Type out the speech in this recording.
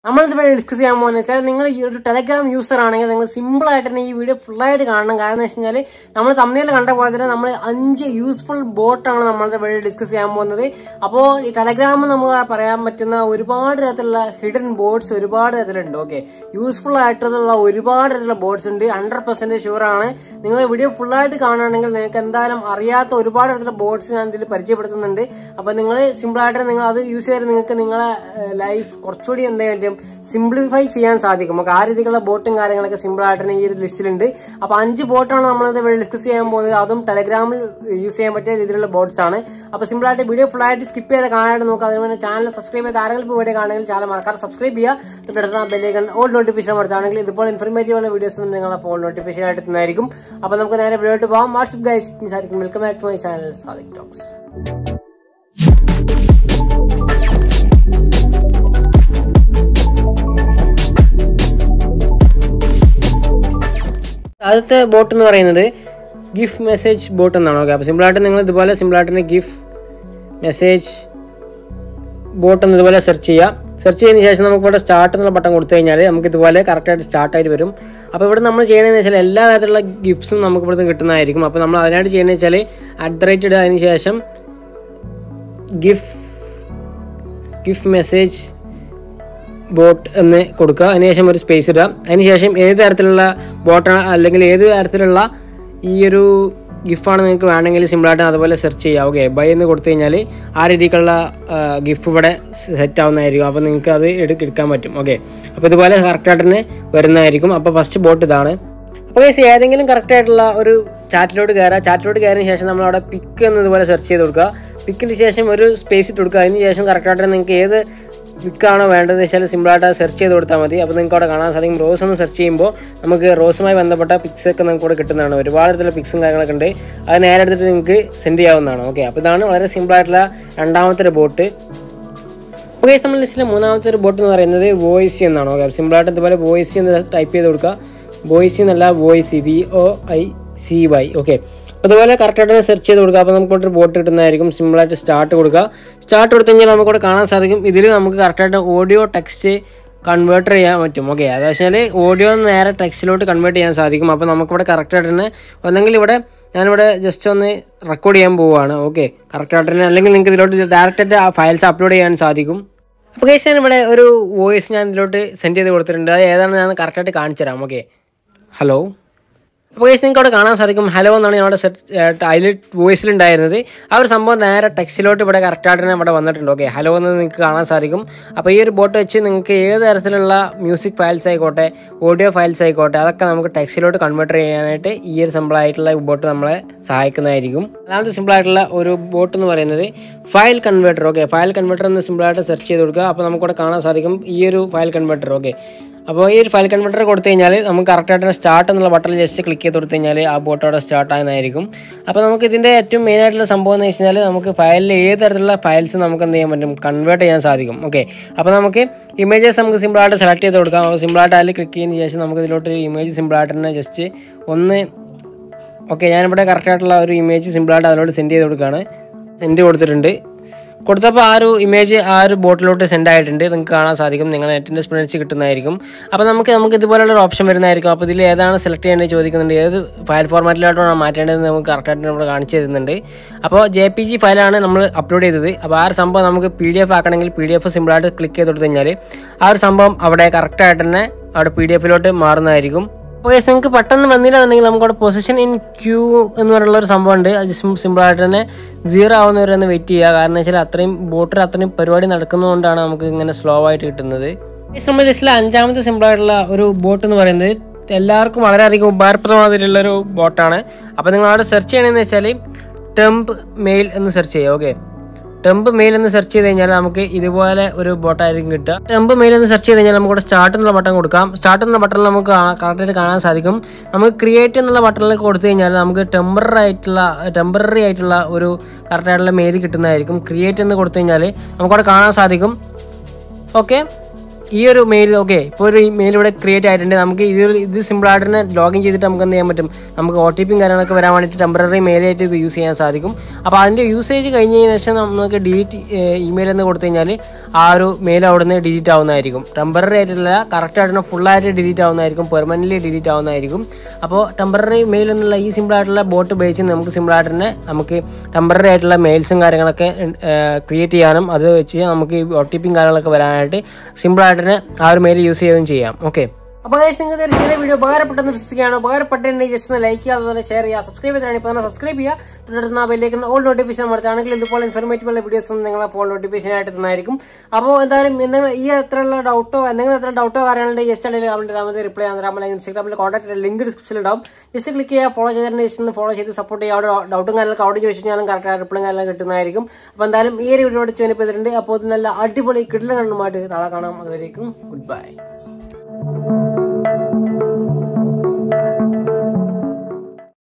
നമ്മളിതിവിടെ discuss ചെയ്യാൻ പോകുന്നത് വെച്ചാൽ നിങ്ങൾ ഈ ഒരു ടെലഗ്രാം യൂസർ ആണെങ്കിൽ നിങ്ങൾ സിമ്പിൾ ആയിട്ട് തന്നെ ഈ വീഡിയോ ഫുൾ ആയിട്ട് കാണണം കാരണം എന്ന് വെച്ച് കഴിഞ്ഞാൽ നമ്മൾ തമ്മിൽ കണ്ട പോലെ തന്നെ നമ്മൾ അഞ്ച് യൂസ്ഫുൾ ബോട്ടാണ് നമ്മളുടെ വീഡിയോ ഡിസ്കസ് ചെയ്യാൻ പോകുന്നത് അപ്പോൾ ഈ ടെലഗ്രാമിൽ നമുക്ക് പറയാൻ പറ്റുന്ന ഒരുപാട് തരത്തിലുള്ള ഹിഡൻ ബോർഡ്സ് ഒരുപാട് തരത്തിലുണ്ട് ഓക്കെ യൂസ്ഫുൾ ആയിട്ടുള്ള ഒരുപാട് തരത്തിലുള്ള ബോർഡ്സ് ഉണ്ട് ഹൺഡ്രഡ് പെർസെന്റ് ഷുവർ ആണ് നിങ്ങൾ വീഡിയോ ഫുൾ ആയിട്ട് കാണുകയാണെങ്കിൽ നിങ്ങൾക്ക് എന്തായാലും അറിയാത്ത ഒരുപാട് തരത്തിലുള്ള ബോർഡ്സ് ഞാൻ ഇതിൽ പരിചയപ്പെടുത്തുന്നുണ്ട് അപ്പൊ നിങ്ങൾ സിമ്പിൾ ആയിട്ട് നിങ്ങൾ അത് യൂസ് ചെയ്ത് നിങ്ങൾക്ക് നിങ്ങളെ ലൈഫ് കുറച്ചുകൂടി എന്താ പറ്റും സിംപ്ലിഫൈ ചെയ്യാൻ സാധിക്കും നമുക്ക് ആ രീതിയിലുള്ള ബോട്ടും കാര്യങ്ങളൊക്കെ സിമ്പിൾ ആയിട്ട് തന്നെ ഈ ഒരു ലിസ്റ്റിലുണ്ട് അപ്പൊ അഞ്ച് ബോട്ടാണ് നമ്മൾ ഇത് ഡിസ്കസ് ചെയ്യാൻ പോകുന്നത് അതും ടെലഗ്രാമിൽ യൂസ് ചെയ്യാൻ പറ്റിയ രീതിയിലുള്ള ബോട്ട്സ് ആണ് അപ്പൊ സിമ്പിൾ ആയിട്ട് വീഡിയോ ഫുൾ ആയിട്ട് സ്കിപ്പ് ചെയ്ത് കാണാനായിട്ട് നോക്കുക അതുപോലെ ചാനൽ സബ്സ്ക്രൈബ് ചെയ്ത് ആരെങ്കിലും വീഡിയോ കാണുമെങ്കിൽ ചാനൽ മറക്കാതെ സബ്സ്ക്രൈബ് ചെയ്യുക തൊട്ടടുത്ത ബെല്ലേക്കൺ ഓൾ നോട്ടിഫിക്കേഷൻ പഠിച്ചാണെങ്കിൽ ഇതുപോലെ ഇൻഫർമേറ്റീവ് ഉള്ള വീഡിയോസ് നിങ്ങളെ ഫോൺ നോട്ടിഫിക്കേഷൻ ആയിട്ട് എത്തുന്നതായിരിക്കും അപ്പൊ നമുക്ക് നേരെ വീഡിയോ പോകാം വാട്സ്ആപ്പ് ഗൈസ് സംസാരിക്കും welcome back to my channel Sadiq talks ആദ്യത്തെ ബോട്ട് എന്ന് പറയുന്നത് ഗിഫ് മെസ്സേജ് ബോട്ട് എന്നാണ് ഓക്കെ അപ്പോൾ സിമ്പിളായിട്ട് നിങ്ങൾ ഇതുപോലെ സിമ്പിളായിട്ട് തന്നെ ഗിഫ് മെസ്സേജ് ബോട്ട് എന്ന് ഇതുപോലെ സെർച്ച് ചെയ്യുക സെർച്ച് ചെയ്തതിന് ശേഷം നമുക്ക് ഇവിടെ സ്റ്റാർട്ട് എന്നുള്ള ബട്ടൺ കൊടുത്തു കഴിഞ്ഞാൽ നമുക്ക് ഇതുപോലെ കറക്റ്റായിട്ട് സ്റ്റാർട്ടായിട്ട് വരും അപ്പോൾ ഇവിടെ നമ്മൾ ചെയ്യണമെന്ന് വെച്ചാൽ എല്ലാ തരത്തിലുള്ള ഗിഫ്റ്റ്സും നമുക്ക് ഇവിടുന്ന് കിട്ടുന്നതായിരിക്കും അപ്പോൾ നമ്മൾ അതിനായിട്ട് ചെയ്യണമെന്ന് വെച്ചാൽ അറ്റ് ദ റേറ്റ് ഇടുക അതിന് ശേഷം ഗിഫ് ഗിഫ് മെസ്സേജ് ബോട്ട് എന്ന് കൊടുക്കുക അതിനുശേഷം ഒരു സ്പേസ് ഇടുക അതിനുശേഷം ഏത് തരത്തിലുള്ള ബോട്ടാണ് അല്ലെങ്കിൽ ഏത് തരത്തിലുള്ള ഈ ഒരു ഗിഫാണ് നിങ്ങൾക്ക് വേണമെങ്കിൽ സിമ്പിളായിട്ട് അതുപോലെ സെർച്ച് ചെയ്യുക ഓക്കെ ബൈ എന്ന് കൊടുത്തു കഴിഞ്ഞാൽ ആ രീതിക്കുള്ള ഗിഫ് ഇവിടെ സെറ്റ് ആവുന്നതായിരിക്കും അപ്പോൾ നിങ്ങൾക്ക് അത് എടുക്ക എടുക്കാൻ പറ്റും ഓക്കെ അപ്പോൾ ഇതുപോലെ കറക്റ്റായിട്ട് തന്നെ വരുന്നതായിരിക്കും അപ്പോൾ ഫസ്റ്റ് ബോട്ട് ഇതാണ് അപ്പോൾ ഗൈസ് ഏതെങ്കിലും കറക്റ്റ് ആയിട്ടുള്ള ഒരു ചാറ്റിലോട്ട് കയറുക ചാറ്റിലോട്ട് കയറിയതിന് ശേഷം നമ്മൾ അവിടെ പിക്ക് എന്നതുപോലെ സെർച്ച് ചെയ്ത് കൊടുക്കുക പിക്കിന് ശേഷം ഒരു സ്പേസ് ഇട്ട് കൊടുക്കുക അതിന് ശേഷം കറക്റ്റായിട്ട് നിങ്ങൾക്ക് ഏത് പിക്കാണോ വേണ്ടതെന്ന് വെച്ചാൽ സിമ്പിളായിട്ട് സെർച്ച് ചെയ്ത് കൊടുത്താൽ മതി അപ്പോൾ നിങ്ങൾക്ക് അവിടെ കാണാൻ സാധിക്കും റോസ് എന്ന് സെർച്ച് ചെയ്യുമ്പോൾ നമുക്ക് റോസുമായി ബന്ധപ്പെട്ട പിക്സ് ഒക്കെ നമുക്ക് ഇവിടെ കിട്ടുന്നതാണ് ഒരുപാട് തരത്തിലുള്ള പിക്സും കാര്യങ്ങളൊക്കെ ഉണ്ട് അത് നേരെ എടുത്തിട്ട് നിങ്ങൾക്ക് സെൻഡ് ചെയ്യാവുന്നതാണ് ഓക്കെ അപ്പോൾ ഇതാണ് വളരെ സിമ്പിളായിട്ടുള്ള രണ്ടാമത്തെ ഒരു ബോട്ട് അപ്പോൾ കേസ് നമ്മൾ ലിസ്റ്റിലെ മൂന്നാമത്തെ ഒരു ബോട്ട് എന്ന് പറയുന്നത് വോയിസ് എന്നാണ് ഓക്കെ സിമ്പിളായിട്ട് ഇതുപോലെ വോയിസ് എന്ന് ടൈപ്പ് ചെയ്ത് കൊടുക്കുക വോയിസ് എന്നല്ല voice V O I C Y okay അതുപോലെ കറക്റ്റായിട്ട് സെർച്ച് ചെയ്ത് കൊടുക്കുക അപ്പോൾ നമുക്ക് ഒരു ബോട്ട് കിട്ടുന്നതായിരിക്കും സിമ്പിളായിട്ട് സ്റ്റാർട്ട് കൊടുക്കുക സ്റ്റാർട്ട് കൊടുത്തു കഴിഞ്ഞാൽ നമുക്കിവിടെ കാണാൻ സാധിക്കും ഇതിൽ നമുക്ക് കറക്റ്റായിട്ട് ഓഡിയോ ടെക്സ്റ്റ് കൺവേർട്ടർ ചെയ്യാൻ പറ്റും ഓക്കെ അത് വെച്ചാൽ ഓഡിയോ നേരെ ടെക്സ്റ്റിലോട്ട് കൺവേർട്ട് ചെയ്യാൻ സാധിക്കും അപ്പോൾ നമുക്കിവിടെ കറക്റ്റായിട്ട് തന്നെ ഒന്നെങ്കിൽ ഇവിടെ ഞാനിവിടെ ജസ്റ്റ് ഒന്ന് റെക്കോർഡ് ചെയ്യാൻ പോവുകയാണ് ഓക്കെ കറക്റ്റായിട്ട് തന്നെ അല്ലെങ്കിൽ നിങ്ങൾക്ക് ഇതിലോട്ട് ഡയറക്റ്റായിട്ട് ആ ഫയൽസ് അപ്ലോഡ് ചെയ്യാൻ സാധിക്കും അപ്പോൾ കേസ് ഞാൻ ഇവിടെ ഒരു വോയിസ് ഞാൻ ഇതിലോട്ട് സെൻഡ് ചെയ്ത് കൊടുത്തിട്ടുണ്ട് അത് ഏതാണ് ഞാൻ കറക്റ്റായിട്ട് കാണിച്ചു തരാം ഓക്കെ ഹലോ അപ്പോൾ കേസ് നിങ്ങൾക്ക് അവിടെ കാണാൻ സാധിക്കും ഹലോ എന്നാണ് ഞാൻ അവിടെ സെറ്റ് അതിൽ വോയിസിലുണ്ടായിരുന്നത് ആ ഒരു സംഭവം നേരെ ടെക്സ്റ്റിലോട്ട് ഇവിടെ കറക്റ്റായിട്ട് തന്നെ ഇവിടെ വന്നിട്ടുണ്ട് ഓക്കെ ഹലോ എന്ന് നിങ്ങൾക്ക് കാണാൻ സാധിക്കും അപ്പോൾ ഈ ഒരു ബോട്ട് വെച്ച് നിങ്ങൾക്ക് ഏത് തരത്തിലുള്ള മ്യൂസിക് ഫയൽസ് ആയിക്കോട്ടെ ഓഡിയോ ഫയൽസ് ആയിക്കോട്ടെ അതൊക്കെ നമുക്ക് ടെക്സ്റ്റിലോട്ട് കൺവേർട്ട് ചെയ്യാനായിട്ട് ഈ ഒരു സിമ്പിൾ ആയിട്ടുള്ള ബോട്ട് നമ്മളെ സഹായിക്കുന്നതായിരിക്കും അതാമത്തെ സിമ്പിൾ ആയിട്ടുള്ള ഒരു ബോട്ട് എന്ന് പറയുന്നത് file converter okay file converter എന്ന് സിമ്പിളായിട്ട് സെർച്ച് ചെയ്ത് കൊടുക്കുക അപ്പോൾ നമുക്കിവിടെ കാണാൻ സാധിക്കും ഈ ഒരു ഫയൽ കൺവേർട്ടർ ഓക്കെ അപ്പോൾ ഈ ഒരു ഫയൽ കൺവെർട്ടർ കൊടുത്തു കഴിഞ്ഞാൽ നമുക്ക് കറക്റ്റായിട്ട് സ്റ്റാർട്ട് എന്നുള്ള ബട്ടണിൽ ജസ്റ്റ് ക്ലിക്ക് ചെയ്ത് കൊടുത്തു കഴിഞ്ഞാൽ ആ ബോട്ട് അവിടെ സ്റ്റാർട്ട് ആകുന്നതായിരിക്കും അപ്പോൾ നമുക്ക് ഇതിൻ്റെ ഏറ്റവും മെയിൻ ആയിട്ടുള്ള സംഭവം എന്ന് വെച്ച് കഴിഞ്ഞാൽ നമുക്ക് ഫയലിൽ ഏത് തരത്തിലുള്ള ഫയൽസ് നമുക്ക് എന്ത് ചെയ്യാൻ പറ്റും കൺവേർട്ട് ചെയ്യാൻ സാധിക്കും ഓക്കെ അപ്പോൾ നമുക്ക് ഇമേജസ് നമുക്ക് സിമ്പിളായിട്ട് സെലക്ട് ചെയ്ത് കൊടുക്കാം അപ്പോൾ സിമ്പിളായിട്ട് അതിൽ ക്ലിക്ക് ചെയ്യുന്നതിന് ശേഷം നമുക്ക് ഇതിലോട്ട് ഒരു ഇമേജ് സിമ്പിളായിട്ട് തന്നെ ജസ്റ്റ് ഒന്ന് ഓക്കെ ഞാനിവിടെ കറക്റ്റായിട്ടുള്ള ഒരു ഇമേജ് സിമ്പിളായിട്ട് അതിലോട്ട് സെൻഡ് ചെയ്ത് കൊടുക്കുകയാണ് സെൻഡ് കൊടുത്തിട്ടുണ്ട് കൊടുത്തപ്പോൾ ആ ഒരു ഇമേജ് ആ ഒരു ബോട്ടിലോട്ട് സെൻഡ് ആയിട്ടുണ്ട് നിങ്ങൾക്ക് കാണാൻ സാധിക്കും നിങ്ങൾ നെറ്റിൻ്റെ സ്പ്രെഡ്സ് കിട്ടുന്നതായിരിക്കും അപ്പോൾ നമുക്ക് നമുക്ക് ഇതുപോലുള്ള ഒരു ഓപ്ഷൻ വരുന്നതായിരിക്കും അപ്പോൾ ഇതിൽ ഏതാണ് സെലക്ട് ചെയ്യേണ്ടത് ചോദിക്കുന്നുണ്ട് ഏത് ഫയൽ ഫോർമാറ്റിലോട്ടാണ് മാറ്റേണ്ടതെന്ന് നമുക്ക് കറക്റ്റായിട്ട് നമ്മൾ കാണിച്ചു തരുന്നുണ്ട് അപ്പോൾ ജെ പി ജി ഫയലാണ് നമ്മൾ അപ്ലോഡ് ചെയ്തത് അപ്പോൾ ആ ഒരു സംഭവം നമുക്ക് പി ഡി എഫ് ആക്കണമെങ്കിൽ പി ഡി എഫ് സിമ്പിളായിട്ട് ക്ലിക്ക് ചെയ്ത് കൊടുത്തു കഴിഞ്ഞാൽ ആ ഒരു സംഭവം അവിടെ കറക്റ്റായിട്ട് തന്നെ അവിടെ പി ഡി എഫിലോട്ട് മാറുന്നതായിരിക്കും അപ്പോൾ കേസ് നിങ്ങൾക്ക് പെട്ടെന്ന് വന്നില്ലാന്നുണ്ടെങ്കിൽ നമുക്ക് അവിടെ പൊസിഷൻ ഇൻ ക്യൂ എന്ന് പറയുന്ന ഒരു സംഭവം ഉണ്ട് അത് സിമ്പിളായിട്ട് തന്നെ സീറോ ആവുന്നവരെ ഒന്ന് വെയിറ്റ് ചെയ്യുക കാരണം വെച്ചാൽ അത്രയും ബോട്ടിൽ അത്രയും പരിപാടി നടക്കുന്നതുകൊണ്ടാണ് നമുക്ക് ഇങ്ങനെ സ്ലോ ആയിട്ട് കിട്ടുന്നത് കേസ് നമ്മുടെ ലിസ്റ്റിലെ അഞ്ചാമത്തെ സിമ്പിളായിട്ടുള്ള ഒരു ബോട്ട് എന്ന് പറയുന്നത് എല്ലാവർക്കും വളരെയധികം ഉപകാരപ്രദമായിട്ടുള്ള ഒരു ബോട്ടാണ് അപ്പോൾ നിങ്ങൾ അവിടെ സെർച്ച് ചെയ്യണമെന്ന് വെച്ചാൽ ടെമ്പ് മെയിൽ എന്ന് സെർച്ച് ചെയ്യുക ഓക്കെ ടെമ്പ് മെയിൽ എന്ന് സെർച്ച് ചെയ്ത് കഴിഞ്ഞാൽ നമുക്ക് ഇതുപോലെ ഒരു ബോട്ടായിരിക്കും കിട്ടുക ടെമ്പ് മെയിൽ എന്ന് സെർച്ച് ചെയ്ത് കഴിഞ്ഞാൽ നമുക്ക് സ്റ്റാർട്ട് എന്നുള്ള ബട്ടൺ കൊടുക്കാം സ്റ്റാർട്ട് എന്ന ബട്ടണിൽ നമുക്ക് കറക്റ്റായിട്ട് കാണാൻ സാധിക്കും നമുക്ക് ക്രിയേറ്റ് എന്നുള്ള ബട്ടണിൽ കൊടുത്തു കഴിഞ്ഞാൽ നമുക്ക് ടെമ്പററി ആയിട്ടുള്ള ടെമ്പററി ആയിട്ടുള്ള ഒരു കറക്റ്റായിട്ടുള്ള മെയിൽ കിട്ടുന്നതായിരിക്കും ക്രിയേറ്റ് എന്ന് കൊടുത്തു കഴിഞ്ഞാൽ നമുക്കവിടെ കാണാൻ സാധിക്കും ഓക്കെ ഈ ഒരു മെയിൽ ഓക്കെ ഇപ്പോൾ ഒരു മെയിൽ ഇവിടെ ക്രിയേറ്റ് ആയിട്ടുണ്ട് നമുക്ക് ഇത് ഇത് സിമ്പിളായിട്ട് തന്നെ ലോഗിൻ ചെയ്തിട്ട് നമുക്ക് എന്ത് ചെയ്യാൻ പറ്റും നമുക്ക് ഒ ടി പിയും കാര്യങ്ങളൊക്കെ വരാൻ വേണ്ടിയിട്ട് ടെമ്പററി മെയിലായിട്ട് ഇത് യൂസ് ചെയ്യാൻ സാധിക്കും അപ്പോൾ അതിൻ്റെ യൂസേജ് കഴിഞ്ഞതിന് ശേഷം നമുക്ക് ഡിലീറ്റ് ഇമെയിൽ എന്ന് കൊടുത്തു കഴിഞ്ഞാൽ ആ ഒരു മെയിൽ അവിടെ നിന്ന് ഡിലീറ്റ് ആവുന്നതായിരിക്കും ടെമ്പററി ആയിട്ടുള്ള കറക്റ്റ് ആയിട്ട് ഫുള്ളായിട്ട് ഡിലീറ്റ് ആവുന്നതായിരിക്കും പെർമനൻ്റ്ലി ഡിലീറ്റ് ആവുന്നതായിരിക്കും അപ്പോൾ ടെമ്പററി മെയിൽ എന്നുള്ള ഈ സിമ്പിൾ ആയിട്ടുള്ള ബോട്ട് ഉപയോഗിച്ച് നമുക്ക് സിമ്പിളായിട്ട് തന്നെ നമുക്ക് ടെമ്പററി ആയിട്ടുള്ള മെയിൽസും കാര്യങ്ങളൊക്കെ ക്രിയേറ്റ് ചെയ്യാനും അത് വെച്ച് നമുക്ക് ഒ ടി പിയും കാര്യങ്ങളൊക്കെ വരാനായിട്ട് സിമ്പിളായിട്ട് തന്നെ ആ ഒരു മെയിൽ യൂസ് ചെയ്യുകയും ചെയ്യാം ഓക്കെ അപ്പോൾ ഗൈസ് നിങ്ങൾക്ക് ഒരു ചെറിയ വീഡിയോ ഉപകാരപ്പെട്ടെന്ന് വിശ്വസിക്കുകയാണ് ഉപകാരപ്പെട്ടിട്ടുണ്ടെങ്കിൽ ജസ്റ്റ് ഒന്ന് ലൈക്ക് ചെയ്യുക അതുപോലെ ഷെയർ ചെയ്യുക സബ്സ്ക്രൈബ് ചെയ്താണ് ഇപ്പോൾ തന്നെ സബ്സ്ക്രൈബ് ചെയ്യുക തുടർന്ന് ആ ബെല്ലേക്ക് ഓൾ നോട്ടിഫിക്കേഷൻ അമർത്താണെങ്കിൽ ഇതുപോലെ ഇൻഫർമേറ്റീവ് ഉള്ള വീഡിയോസ് ഒന്നും നിങ്ങളെ ഫോൺ നോട്ടിഫിക്കേഷൻ ആയിട്ട് തന്നായിരിക്കും അപ്പോൾ എന്തായാലും എന്തെങ്കിലും ഈ എത്രയുള്ള ഡൗട്ടോ എന്തെങ്കിലും എത്ര ഡൗട്ടോ കാര്യങ്ങളുണ്ടെങ്കിൽ ജസ്റ്റ് അല്ലെങ്കിൽ കമന്റ് ഇടാമത് റിപ്ലൈ ചെയ്യാൻ തരാം അല്ലെങ്കിൽ ഇൻസ്റ്റാഗ്രാമിൽ കോൺടാക്ട് ലിങ്ക് ഡിസ്ക്രിപ്ഷനിൽ ഉണ്ടാവും ജസ്റ്റ് ക്ലിക്ക് ചെയ്യുക ഫോളോ ചെയ്തതിന് ശേഷം ഫോളോ ചെയ്ത് സപ്പോർട്ട് ചെയ്യുക അവിടെ ഡൗട്ടും കാര്യങ്ങളൊക്കെ അവിടെ ചോദിച്ചു കഴിഞ്ഞാലും കറക്റ്റ് റിപ്ലൈ കാര്യങ്ങളും കിട്ടുന്നതായിരിക്കും അപ്പോൾ എന്തായാലും ഈ ഒരു വീഡിയോ ചോദിച്ചു ചെയ്തിട്ടുണ്ട് അപ്പോൾ ഇത് നല്ല അടിപൊളി കിടലുകളുമായിട്ട് നാളെ കാണാം അതുവരേക്കും ഗുഡ് ബൈ